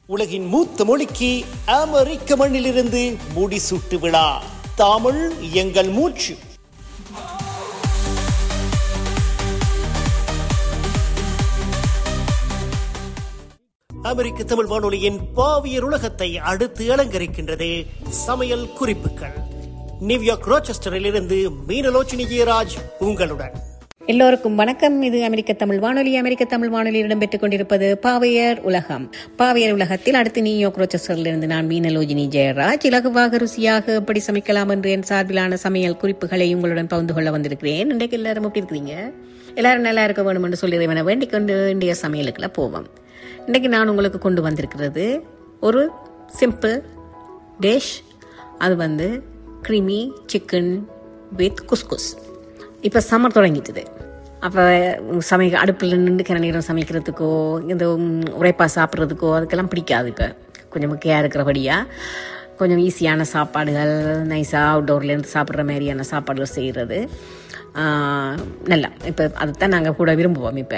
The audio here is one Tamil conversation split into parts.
உலகின் மூத்த மொழிக்கு அமெரிக்க மண்ணிலிருந்து முடிசூட்டு விழா தமிழ் எங்கள் மூச்சு அமெரிக்க தமிழ் வானொலியின் பாவியர் உலகத்தை அடுத்து அலங்கரிக்கின்றது சமையல் குறிப்புகள் நியூயார்க் ரோச்செஸ்டரில் இருந்து மீனலோச்சினி ஜெயராஜ் உங்களுடன் எல்லோருக்கும் வணக்கம் இது அமெரிக்க தமிழ் வானொலி அமெரிக்க தமிழ் வானொலியில் இடம்பெற்றுக் கொண்டிருப்பது பாவையர் உலகம் பாவையர் உலகத்தில் அடுத்து நியூயார்க் ரோச்சஸ்டரில் இருந்து நான் மீனலோஜினி ஜெயராஜ் இலகுவாக ருசியாக எப்படி சமைக்கலாம் என்று என் சார்பிலான சமையல் குறிப்புகளை உங்களுடன் பகிர்ந்து கொள்ள வந்திருக்கிறேன் இன்றைக்கு எல்லாரும் எப்படி இருக்கிறீங்க எல்லாரும் நல்லா இருக்க வேணும் என்று சொல்லி இறைவனை வேண்டிக் கொண்டு இன்றைய சமையலுக்குள்ள போவோம் இன்றைக்கு நான் உங்களுக்கு கொண்டு வந்திருக்கிறது ஒரு சிம்பிள் டிஷ் அது வந்து க்ரீமி சிக்கன் வித் குஸ்குஸ் இப்போ சம்மர் தொடங்கிட்டுது அப்போ சமைக்க அடுப்பில் நின்று கிண நேரம் சமைக்கிறதுக்கோ இந்த உம், உரைப்பா சாப்பிட்றதுக்கோ அதுக்கெல்லாம் பிடிக்காது இப்போ கொஞ்சம் முக்கியாக இருக்கிறபடியாக கொஞ்சம் ஈஸியான சாப்பாடுகள் நைஸாக அவுட்டோர்லேருந்து சாப்பிட்ற மாதிரியான சாப்பாடுகள் செய்கிறது நல்லா இப்போ அதுதான் நாங்கள் கூட விரும்புவோம் இப்போ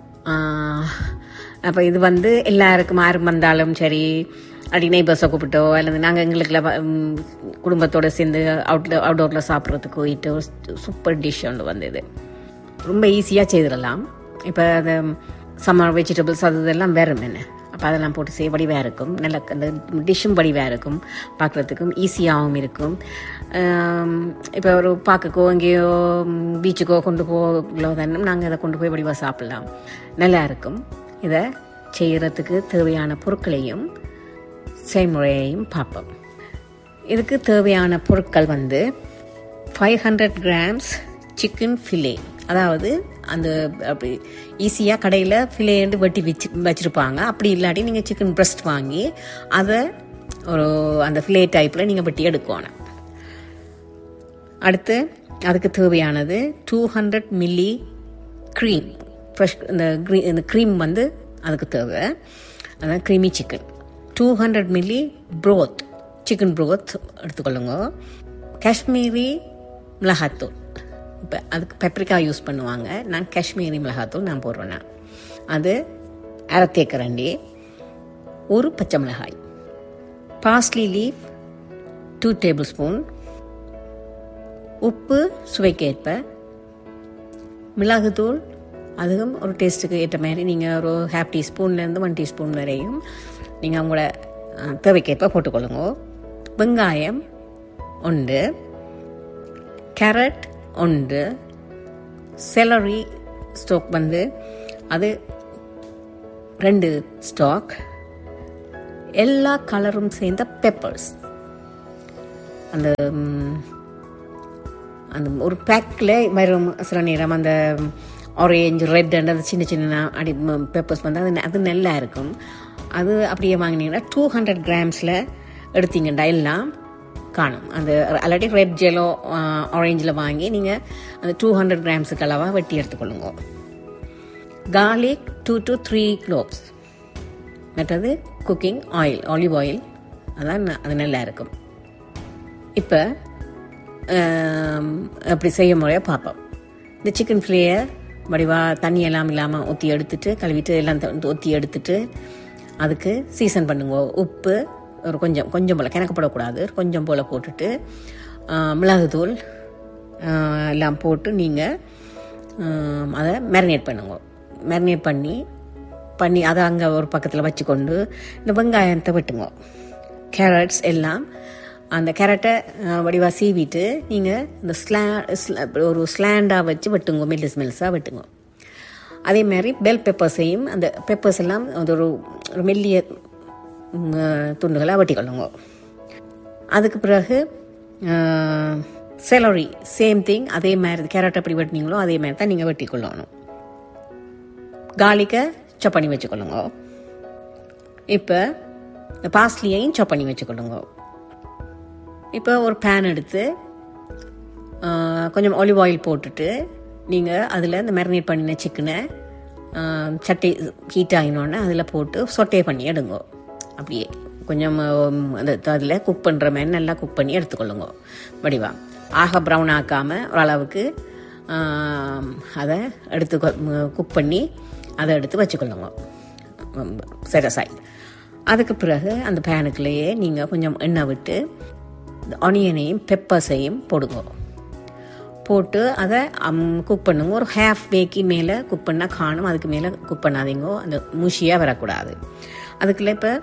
அப்போ இது வந்து எல்லாருக்கும் யாரும் வந்தாலும் சரி அப்படி நெய்பர்ஸை கூப்பிட்டோ அல்லது நாங்கள் எங்களுக்குள்ள ம், குடும்பத்தோட சேர்ந்து அவுட்ல அவுட்டோரில் சாப்பிட்றதுக்கு போயிட்டு ஒரு சூப்பர் டிஷ் ஒன்று வந்தது ரொம்ப ஈஸியாக செய்திடலாம் இப்போ அது சம்மர் வெஜிடபிள்ஸ் அது இதெல்லாம் வேறும் என்ன அப்போ அதெல்லாம் போட்டு செய்ய வடிவாக இருக்கும் நல்ல அந்த டிஷ்ஷும் வடிவாக இருக்கும் பார்க்குறதுக்கும் ஈஸியாகவும் இருக்கும் இப்போ ஒரு பார்க்குக்கோ எங்கேயோ பீச்சுக்கோ கொண்டு போகலோ தானே நாங்கள் அதை கொண்டு போய் வடிவாக சாப்பிட்லாம் நல்லா இருக்கும் இதை செய்கிறதுக்கு தேவையான பொருட்களையும் செய்முறையையும் பார்ப்போம் இதுக்கு தேவையான பொருட்கள் வந்து five hundred grams chicken fillet அதாவது அந்த அப்படி ஈஸியாக கடையில் ஃபிலேண்டு வெட்டி வச்சு வச்சுருப்பாங்க அப்படி இல்லாட்டி நீங்கள் சிக்கன் பிரஸ்ட் வாங்கி அதை ஒரு அந்த ஃபிலே டைப்பில் நீங்கள் வெட்டி எடுக்கணும் அடுத்து அதுக்கு தேவையானது two hundred milli cream fresh இந்த க்ரீ இந்த க்ரீம் வந்து அதுக்கு தேவை அதான் creamy chicken two hundred milli broth chicken broth எடுத்துக்கொள்ளுங்க காஷ்மீரி மிளகாத்தூள் இப்போ அதுக்கு பெப்ரிக்கா யூஸ் பண்ணுவாங்க நான் காஷ்மீரி மிளகாத்தூள் நான் போடுறேன் நான். அது அரை தேக்கரண்டி ஒரு பச்சை மிளகாய் parsley leaf two tablespoon உப்பு சுவைக்கேற்ப மிளகுத்தூள் அதுவும் ஒரு டேஸ்ட்டுக்கு ஏற்ற மாதிரி நீங்கள் ஒரு ஹாஃப் டீஸ்பூன்லேருந்து ஒன் டீஸ்பூன் வரையும் நீங்கள் அவங்களோட அஹ், தேவைக்கேற்ப போட்டுக்கொள்ளுங்க வெங்காயம் ஒன்று கேரட் ஒன்று செலரி ஸ்டாக் வந்து அது ரெண்டு ஸ்டாக் எல்லா கலரும் சேர்ந்த பெப்பர்ஸ் அந்த ம், அந்த ஒரு பேக்கில் வரும் சில நேரம் அந்த ஆரேஞ்ச் ரெட் அந்த சின்ன சின்ன அடி பெப்பர்ஸ் வந்து அது அது நல்லா இருக்கும் அது அப்படியே வாங்கினீங்கன்னா டூ ஹண்ட்ரட் கிராம்ஸில் எடுத்தீங்கண்டா எல்லாம் காணும் அந்த அல்லாட்டி ரெட் ஜெலோ ஆரேஞ்சில் வாங்கி நீங்கள் அந்த டூ ஹண்ட்ரட் கிராம்ஸுக்கு அளவாக வெட்டி எடுத்துக்கொள்ளுங்க garlic two to three cloves மற்றது குக்கிங் ஆயில் ஆலிவ் ஆயில் அதான் ந- அது நல்லா இருக்கும் இப்போ அப்படி செய்ய முறையாக பார்ப்போம் இந்த சிக்கன் ஃப்ரையை வடிவாக தண்ணி எல்லாம் இல்லாமல் ஊற்றி எடுத்துட்டு கழுவிட்டு எல்லாம் த- ஊற்றி எடுத்துட்டு அதுக்கு சீசன் பண்ணுங்க உப்பு ஒரு கொஞ்சம் கொஞ்சம் போல் கிணக்கப்படக்கூடாது கொஞ்சம் போல் போட்டுட்டு ஆ, மிளகுத்தூள் ஆ, எல்லாம் போட்டு நீங்கள் அதை மேரினேட் பண்ணுங்க மேரினேட் பண்ணி பண்ணி அதை அங்கே ஒரு பக்கத்தில் வச்சுக்கொண்டு இந்த வெங்காயத்தை வெட்டுங்க கேரட்ஸ் எல்லாம் அந்த கேரட்டை வடிவாக சீவிட்டு நீங்கள் இந்த ஸ்லா ஸ்ல- ஒரு ஸ்லாண்டாக வச்சு வெட்டுங்க மெல்லிஸ் மெல்லிஸாக வெட்டுங்க அதே மாதிரி பெல் பெப்பர்ஸையும் அந்த பெப்பர்ஸ் எல்லாம் அது ஒரு ஒரு மெல்லிய ம், துண்டுகளாக வெட்டிக்கொள்ளுங்க அதுக்கு பிறகு செலரி சேம் திங் அதே மாதிரி கேரட் எப்படி வெட்டினீங்களோ அதே மாதிரி தான் நீங்கள் வெட்டிக்கொள்ளணும் கார்லிக்கை chop பண்ணி வச்சுக்கொள்ளுங்க இப்போ இந்த பாஸ்லியையும் chop பண்ணி வச்சுக்கொள்ளுங்க இப்போ ஒரு பேன் எடுத்து ஆ, கொஞ்சம் ஆலிவ் ஆயில் போட்டுட்டு நீங்கள் அதில் இந்த மேரினேட் பண்ணின சிக்கனை சட்டி ஹீட் ஆகினோடனே அதில் போட்டு சொட்டே பண்ணி எடுங்க அப்படியே கொஞ்சம் உம், அந்த அதில் குக் பண்ணுற மாதிரி நல்லா குக் பண்ணி எடுத்துக்கொள்ளுங்க வடிவா ஆக ப்ரௌன் ஆக்காமல் ஓரளவுக்கு ஆம், அதை எடுத்து குக் பண்ணி அதை எடுத்து வச்சுக்கொள்ளுங்க சரி சரி அதுக்கு பிறகு அந்த பேனுக்குள்ளேயே நீங்கள் கொஞ்சம் எண்ணெய் விட்டு ஆனியனையும் பெப்பர்ஸையும் போடுங்க போட்டு அதை குக் பண்ணுங்க ஒரு ஹாஃப் வேக்கு மேலே குக் பண்ணால் காணும் அதுக்கு மேலே குக் பண்ணாதீங்க அந்த முஷியாக வரக்கூடாது அதுக்குள்ள இப்போ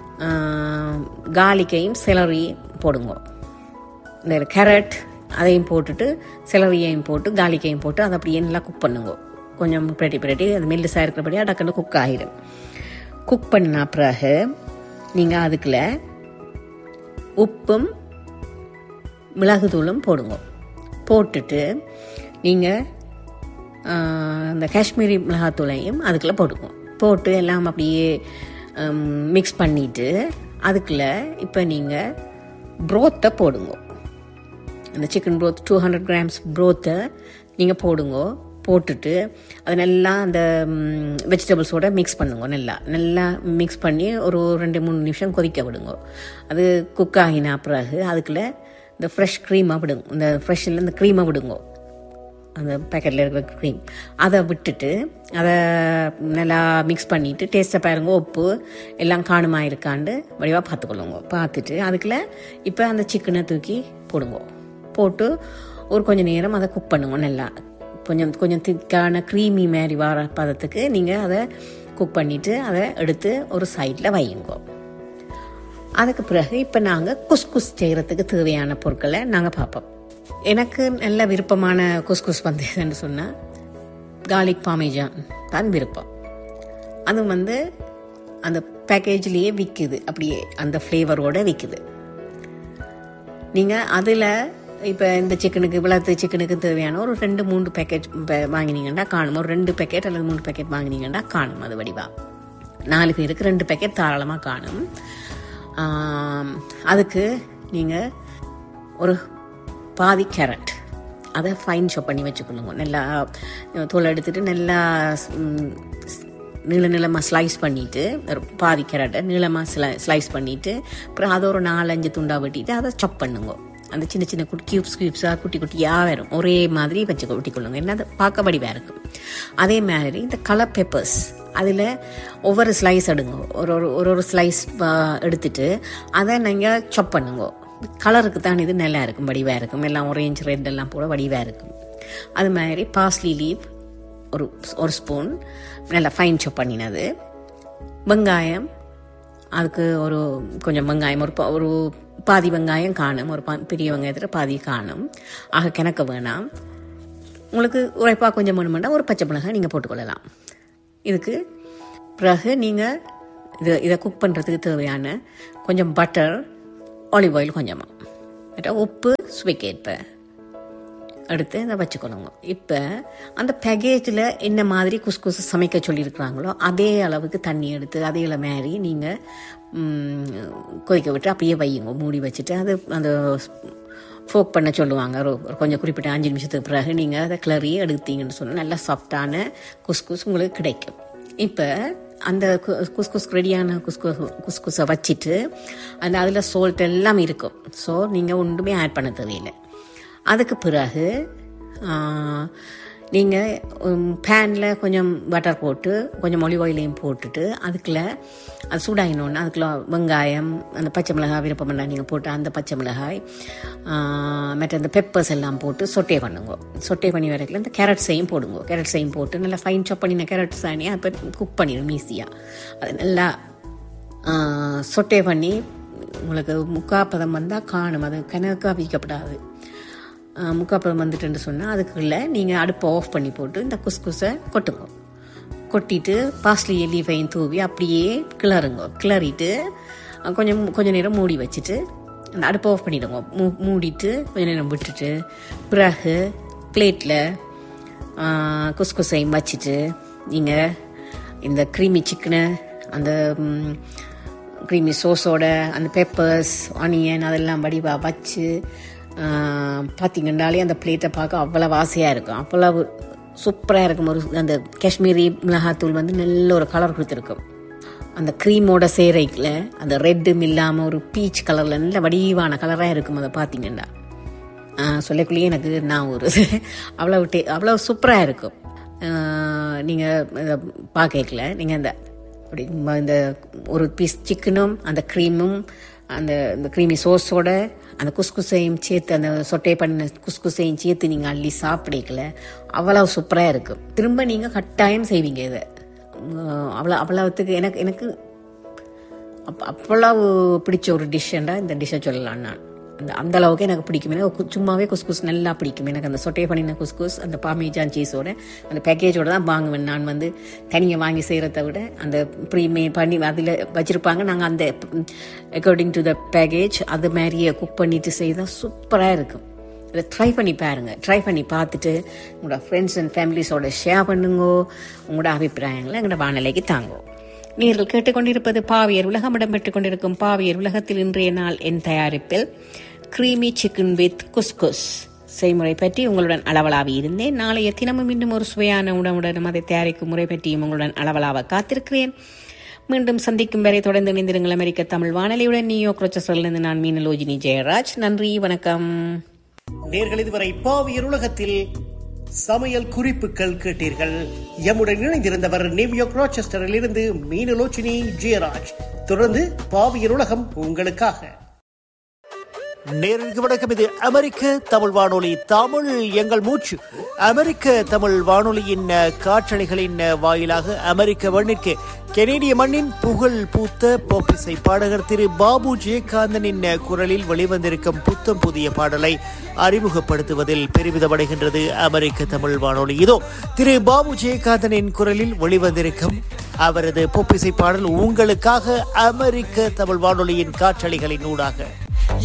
காலிக்கையும் செலரி போடுங்க இந்த கேரட் அதையும் போட்டுட்டு செலரியையும் போட்டு காலிக்கையும் போட்டு அதை அப்படியே நல்லா குக் பண்ணுங்க கொஞ்சம் பிரட்டி பிரட்டி அது மெல்லிசாக இருக்கிறபடியாக டக்குன்னு குக் ஆகிடும் குக் பண்ண பிறகு நீங்கள் அதுக்குள்ள உப்பும் மிளகுத்தூளும் போடுங்க போட்டுட்டு நீங்கள் அந்த காஷ்மீரி மிளகாத்தூளையும் அதுக்குள்ளே போடுங்க போட்டு எல்லாம் அப்படியே மிக்ஸ் பண்ணிவிட்டு அதுக்குள்ள இப்போ நீங்கள் ப்ரோத்தை போடுங்க அந்த chicken broth two hundred grams ப்ரோத்தை நீங்கள் போடுங்க போட்டுட்டு அது நல்லா அந்த வெஜிடபிள்ஸோட மிக்ஸ் பண்ணுங்க நல்லா நல்லா மிக்ஸ் பண்ணி ஒரு ரெண்டு மூணு நிமிஷம் கொதிக்க விடுங்க அது குக் ஆகினா பிறகு அதுக்குள்ள இந்த ஃப்ரெஷ் க்ரீமாக விடுங்க இந்த ஃப்ரெஷ்ஷில் இந்த க்ரீமை விடுங்க அந்த பேக்கெட்டில் இருக்கிற க்ரீம் அதை விட்டுட்டு அதை நல்லா மிக்ஸ் பண்ணிவிட்டு டேஸ்ட்டை பாருங்க உப்பு எல்லாம் காணுமா இருக்காண்டு வடிவாக பார்த்துக்கொள்ளுங்க பார்த்துட்டு அதுக்குள்ள இப்போ அந்த சிக்கனை தூக்கி போடுங்க போட்டு ஒரு கொஞ்சம் நேரம் அதை குக் பண்ணுங்க நல்லா கொஞ்சம் கொஞ்சம் திக்கான க்ரீமி மாதிரி வர பதத்துக்கு நீங்கள் அதை குக் பண்ணிவிட்டு அதை எடுத்து ஒரு சைடில் வையுங்க அதுக்கு பிறகு இப்போ நாங்கள் குஸ்குஸ் செய்கிறதுக்கு தேவையான பொருட்களை நாங்கள் பார்ப்போம் எனக்கு நல்ல விருப்பமான குஸ்குஸ் வந்து எதுன்னு சொன்னால் கார்லிக் பாமேஜான் தான் விருப்பம் அது வந்து அந்த பேக்கேஜ்லேயே விற்குது அப்படியே அந்த ஃப்ளேவரோடு விற்குது நீங்கள் அதில் இப்போ இந்த சிக்கனுக்கு விளத்து சிக்கனுக்கு தேவையான ஒரு ரெண்டு மூணு பேக்கெட் வாங்கினீங்கன்னா காணும் ஒரு ரெண்டு பேக்கெட் அல்லது மூணு பேக்கெட் வாங்கினீங்கன்னா காணும் அது வடிவா நாலு பேருக்கு ரெண்டு பேக்கெட் தாராளமாக காணும் அதுக்கு நீங்கள் ஒரு பாதி கேரட் அதை ஃபைன் ஷாப் பண்ணி வச்சுக்கொள்ளுங்க நல்லா தோலை எடுத்துட்டு நல்லா நீள நீளமாக ஸ்லைஸ் பண்ணிவிட்டு ஒரு பாதி கேரட்டை நீளமாக ஸ்லை ஸ்லைஸ் பண்ணிவிட்டு அப்புறம் அதை ஒரு நாலஞ்சு துண்டாக வெட்டிட்டு அதை சாப் பண்ணுங்க அந்த சின்ன சின்ன குட்டி க்யூப்ஸ் க்யூப்ஸாக குட்டி குட்டியாக வரும் ஒரே மாதிரி வச்சு கொட்டிக்கொள்ளுங்க என்ன அது பார்க்க வடிவாக இருக்கும் அதே மாதிரி இந்த கலர் பெப்பர்ஸ் அதில் ஒவ்வொரு ஸ்லைஸ் எடுங்க ஒரு ஒரு ஒரு ஒரு ஸ்லைஸ் எடுத்துட்டு அதை நீங்கள் சாப் பண்ணுங்க கலருக்கு தான் இது நல்லா இருக்கும் வடிவாக இருக்கும் எல்லாம் ஒரேஞ்ச் ரெட் எல்லாம் போட வடிவாக இருக்கும் அது மாதிரி பாஸ்லி லீவ் ஒரு ஒரு ஸ்பூன் நல்லா ஃபைன் சாப் பண்ணினது வெங்காயம் அதுக்கு ஒரு கொஞ்சம் வெங்காயம் ஒரு ஒரு பாதி வெங்காயம் காணும் ஒரு பா பெரிய வெங்காயத்தில் பாதி காணும் ஆக கிணக்க வேணாம் உங்களுக்கு உரைப்பாக கொஞ்சம் வேணுமெண்டா ஒரு பச்சை மிளகாய் நீங்கள் போட்டுக்கொள்ளலாம் இதுக்கு பிறகு நீங்கள் இது இதை குக் பண்ணுறதுக்கு தேவையான கொஞ்சம் பட்டர் ஆலிவ் ஆயில் கொஞ்சமாக உப்பு சுவைக்கேற்ப எடுத்து இதை வச்சுக்கணுங்க இப்போ அந்த பேக்கேஜில் என்ன மாதிரி குஸ்குஸ் சமைக்க சொல்லியிருக்கிறாங்களோ அதே அளவுக்கு தண்ணி எடுத்து அதே மாதிரி நீங்கள் கொதிக்க விட்டு அப்படியே வையுங்க மூடி வச்சுட்டு அது அந்த ஃபோக் பண்ண சொல்லுவாங்க ஒரு கொஞ்சம் குறிப்பிட்ட அஞ்சு நிமிஷத்துக்கு பிறகு நீங்கள் அதை கிளறி எடுத்தீங்கன்னு சொன்னால் நல்லா சாஃப்டான குஸ்குஸ் உங்களுக்கு கிடைக்கும் இப்போ அந்த குஸ்குஸ் ரெடியான குஸ்குஸ் குஸ்குஸை வச்சுட்டு அந்த அதில் சோல்ட் எல்லாம் இருக்கும் ஸோ நீங்கள் ஒன்றுமே ஆட் பண்ண தேவையில்லை அதுக்கு பிறகு நீங்கள் பேனில் கொஞ்சம் பட்டர் போட்டு கொஞ்சம் ஒலிவ் ஆயிலையும் போட்டுட்டு அதுக்குள்ள அது சூடாகினோன்னு அதுக்குள்ள வெங்காயம் அந்த பச்சை மிளகாய் விருப்பம் நீங்கள் போட்டு அந்த பச்சை மிளகாய் மற்ற அந்த பெப்பர்ஸ் எல்லாம் போட்டு சொட்டே பண்ணுங்க சொட்டே பண்ணி வரைக்கும் இந்த கேரட்ஸையும் போடுங்க கேரட்ஸையும் போட்டு நல்லா ஃபைன் சாப் பண்ணின கேரட்ஸ் ஆனி அப்போ குக் பண்ணிடும் ஈஸியாக அது நல்லா சொட்டே பண்ணி உங்களுக்கு முக்காப்பதம் வந்தால் காணும் அது கணக்காக வைக்கப்படாது முக்காப்பதம் வந்துட்டுன்னு சொன்னால் அதுக்குள்ளே நீங்கள் அடுப்பை ஆஃப் பண்ணி போட்டு இந்த குஸ்குஸை கொட்டுங்க கொட்டிட்டு பாஸ்லி லீஃபையும் தூவி அப்படியே கிளறுங்க கிளறிட்டு கொஞ்சம் கொஞ்சம் நேரம் மூடி வச்சுட்டு அந்த அடுப்பை ஆஃப் பண்ணிவிடுங்க மூ மூடிட்டு கொஞ்ச நேரம் விட்டுட்டு பிறகு பிளேட்டில் குஸ்குஸையும் வச்சுட்டு நீங்கள் இந்த க்ரீமி சிக்கனை அந்த க்ரீமி சோஸோட அந்த பெப்பர்ஸ் ஆனியன் அதெல்லாம் வடிவாக வச்சு பார்த்தீங்கன்னாலே அந்த பிளேட்டை பார்க்க அவ்வளோ வாசையாக இருக்கும் அவ்வளவு சூப்பராக இருக்கும் ஒரு அந்த காஷ்மீரி மிளகாத்தூள் வந்து நல்ல ஒரு கலர் கொடுத்துருக்கும் அந்த க்ரீமோட சேரைக்கில் அந்த ரெட்டும் இல்லாமல் ஒரு பீச் கலரில் நல்ல வடிவான கலராக இருக்கும் அதை பார்த்தீங்கன்னா சொல்லக்குள்ளேயே எனக்கு நான் ஒரு அவ்வளோ டே அவ்வளோ சூப்பராக இருக்கும் நீங்கள் பார்க்கல நீங்கள் அந்த அப்படி ம- இந்த ஒரு பீஸ் சிக்கனும் அந்த க்ரீமும் அந்த இந்த க்ரீமி சோஸோட அந்த குஸ்குசையும் சேர்த்து அந்த சொட்டை பண்ண குஸ்குசையும் சேர்த்து நீங்கள் அள்ளி சாப்பிடக்கல அவ்வளோ சூப்பராக இருக்கும் திரும்ப நீங்கள் கட்டாயம் செய்வீங்க இதை உம், அவ்வளோ அவ்வளோத்துக்கு எனக்கு எனக்கு அப் அவ்வளவு பிடிச்ச ஒரு டிஷ்ஷண்டா இந்த டிஷ்ஷை சொல்லலாம் நான் அந்த அந்த அளவுக்கு எனக்கு பிடிக்கும் எனக்கு கு- சும்மாவே குஸ்குஸ் நல்லா பிடிக்கும் எனக்கு அந்த சொட்டையை பண்ணின குஸ்குஸ் அந்த பாமேஜான் சீஸோட அந்த பேக்கேஜோட தான் வாங்குவேன் நான் வந்து தனியாக வாங்கி செய்கிறத விட அந்த ப்ரீமே பண்ணி அதில் வச்சுருப்பாங்க நாங்கள் அந்த அக்கார்டிங் டு த பேக்கேஜ் அது மாதிரியே குக் பண்ணிட்டு செய்தால் சூப்பராக இருக்கும் இதை ட்ரை பண்ணி பாருங்க ட்ரை பண்ணி பார்த்துட்டு உங்களோட ஃப்ரெண்ட்ஸ் அண்ட் ஃபேமிலிஸோட ஷேர் பண்ணுங்கோ உங்களோட அபிப்பிராயங்களை எங்களோட வானிலைக்கு தாங்கோ நீங்கள் கேட்டுக்கொண்டிருப்பது பாவியர் உலகம் இடம்பெற்றுக் கொண்டிருக்கும் பாவியர் உலகத்தில் இன்றைய நாள் என் தயாரிப்பில் க்ரீமி சிக்கன் வித் குஸ்குஸ் செய்முறை பற்றி உங்களுடன் அளவலாவி இருந்தேன் நாளைய தினமும் இன்னும் ஒரு சுவையான உணவுடனும் அதை தயாரிக்கும் முறை பற்றியும் உங்களுடன் அளவலாவ காத்திருக்கிறேன் மீண்டும் சந்திக்கும் வரை தொடர்ந்து இணைந்திருங்கள் அமெரிக்க தமிழ் வானொலியுடன் நியூ இருந்து நான் மீனலோஜினி ஜெயராஜ் நன்றி வணக்கம் நேர்கள் இதுவரை பாவியர் உலகத்தில் சமையல் குறிப்புகள் கேட்டீர்கள் எம்முடன் இணைந்திருந்தவர் நியூயார்க் ராச்செஸ்டரில் இருந்து மீனலோச்சினி ஜெயராஜ் தொடர்ந்து பாவியர் உலகம் உங்களுக்காக நேருக்கு வணக்கம் இது அமெரிக்க தமிழ் வானொலி தமிழ் எங்கள் மூச்சு அமெரிக்க தமிழ் வானொலியின் அஹ், காற்றலைகளின் அஹ், வாயிலாக அமெரிக்க மண்ணிற்கு கெனேடிய மண்ணின் புகழ் பூத்த போப்பிசை பாடகர் திரு பாபு ஜெயகாந்தனின் அஹ், குரலில் வெளிவந்திருக்கும் புத்தம் புதிய பாடலை அறிமுகப்படுத்துவதில் பெருமிதமடைகின்றது அமெரிக்க தமிழ் வானொலி இதோ திரு பாபு ஜெயகாந்தனின் குரலில் வெளிவந்திருக்கும் அவரது பொப்பிசை பாடல் உங்களுக்காக அமெரிக்க தமிழ் வானொலியின் காற்றலைகளின் ஊடாக